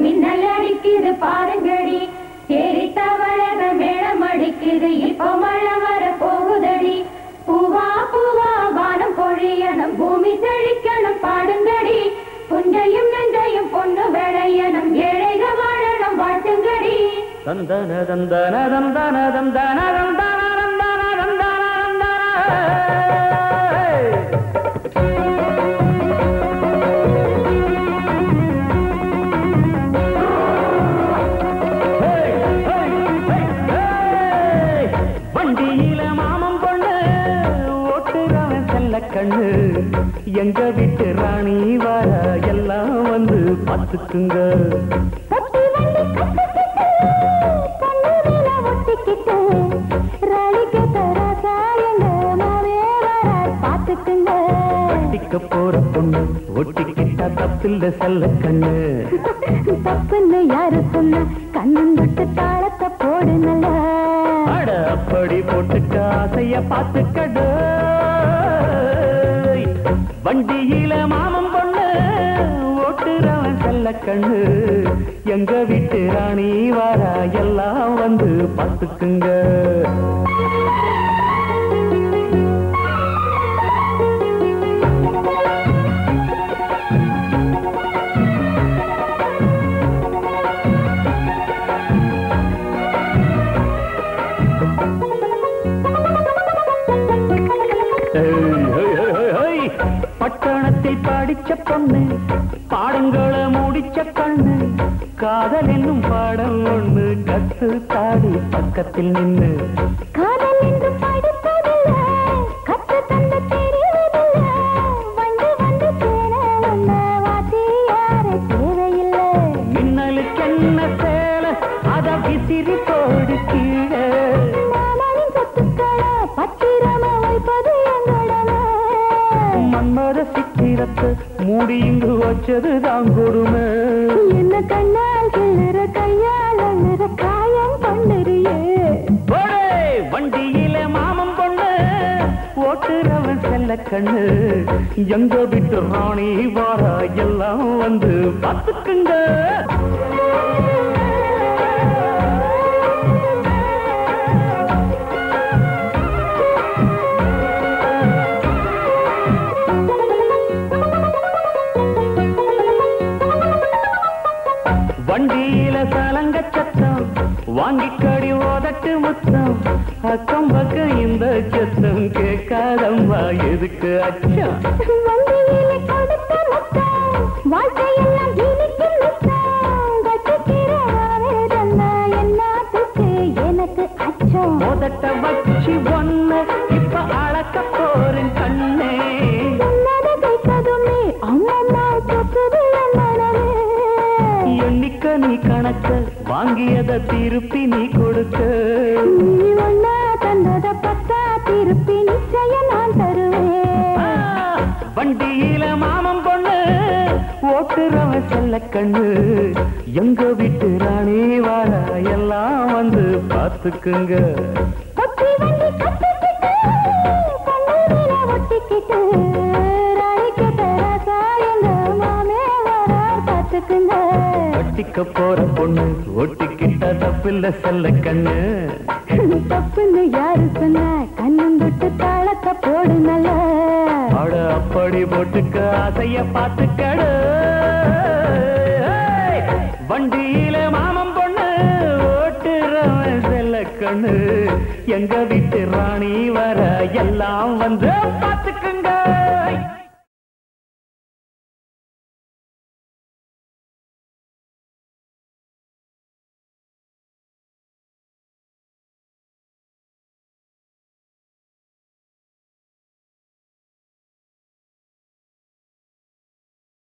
மின்னல் அடிக்குது பாருங்கடி ஏறி தவழக மேளம் அடிக்குது இப்போ மழை வர போகுதடி பூவா பூவா வானம் பொழியணும் பூமி செழிக்கணும் பாடுங்கடி புஞ்சையும் நஞ்சையும் பொண்ணு விளையணும் ஏழைக வாழணும் வாழ்த்துங்கடி தந்தன தந்தன தந்தன தந்தன தந்தன தந்தன தந்தன தந்தன வண்டியில மாமன் பொண்ணு ஓட்டுறவன் செல்ல கண்ணு எங்க வீட்டு ராணி வர எல்லாம் வந்து பார்த்துக்குங்க தொட்டி வண்டி கத்துக்கிட்டு கண்ணீரில ஒட்டிக்கிட்டு ராணிக்கு தராசா எங்க மாவே வர பாத்துக்குங்க கட்டிக்க போற பொண்ணு ஒட்டிக்கிட்டா தப்பில்ல செல்ல கண்ணு தப்புன்னு யாரு சொன்ன கண்ணன் தொட்டு தாளத்தை போடு நல்லா அட அப்படி போட்டுக்க ஆசைய பார்த்துக்கடு வண்டியில மாமன் பொண்ணு ஓட்டுறவன் செல்ல கண்ணு எங்க வீட்டு ராணி வாரா எல்லாம் வந்து பார்த்துக்குங்க ஏய், ஏய், ஏய், ஏய், பட்டணத்தில் படிச்ச பொண்ணு பாடங்களை முடிச்ச கண்ணு காதல் என்னும் பாடம் ஒண்ணு கத்து தாடி பக்கத்தில் நின்னு காதல் என்று படிப்பதில்லை கத்து தந்து தெரிவதில்லை வந்து வந்து சேர வந்த வாத்தியார தேவையில்லை மின்னலுக்கு என்ன சேல அத விசிறி போடு கீழே மாமனின் சொத்துக்களை பத்திரமா வைப்பது எங்கடமை மன்மத சித்திரத்தை மூடி இங்கு வச்சது தான் கொடுமை என்ன கண்ணால் கிள்ளுற கையால் அள்ளுற காயம் பண்ணுறியே போடே, வண்டியில மாமன் பொண்ணு ஓட்டுறவன் செல்ல கண்ணு எங்க விட்டு ராணி வாரா எல்லாம் வந்து பார்த்துக்குங்க வண்டியில சலங்க சத்தம் வாங்கிக்கடி ஓதட்டு முத்தம் அக்கம் பக்கம் இந்த சத்தம் கேட்காதம்மா எதுக்கு அச்சம் வண்டியிலே கொடுத்த முத்தம் வாழ்க்கையெல்லாம் இனிக்கும் முத்தம் கட்டுக்கிறவாவே தந்தா என்னாத்துக்கு எனக்கு அச்சம் மோதட்ட வச்சு ஒண்ணு இப்ப அளக்க போறேன் கண்ணே சொன்னதை கேட்கதுமே அம்மம்மா சொத்துது என் மனமே எண்ணிக்க நீ கணக்க வாங்கியத திருப்பி நீ கொடுக்க நீ ஒன்னா தந்தத பத்தா திருப்பி நிச்சயம் நான் ஆ, தருவேன் வண்டியில மாமன் பொண்ணு ஓட்டுறவன் செல்ல கண்ணு எங்க வீட்டு ராணி வார எல்லாம் வந்து பார்த்துக்குங்க கொத்தி வண்டி கட்டிக்கிட்டு கண்ணீரில ஒட்டிக்கிட்டு ராணிக்கு தராசா எங்க மாமே வரார் பார்த்துக்குங்க கட்டிக்க போற பொண்ணு ஒட்டிக்கிட்ட தப்பில்ல செல்ல கண்ணு தப்புன்னு யாரு சொன்ன கண்ணன் தொட்டு தாளத்தை போடு நல்லா அட அப்படி போட்டுக்க ஆசைய பார்த்துக்கடு ஏய், வண்டியில மாமன் பொண்ணு ஓட்டுறவன் செல்ல கண்ணு எங்க வீட்டு ராணி வர எல்லாம் வந்து பார்த்துக்குங்க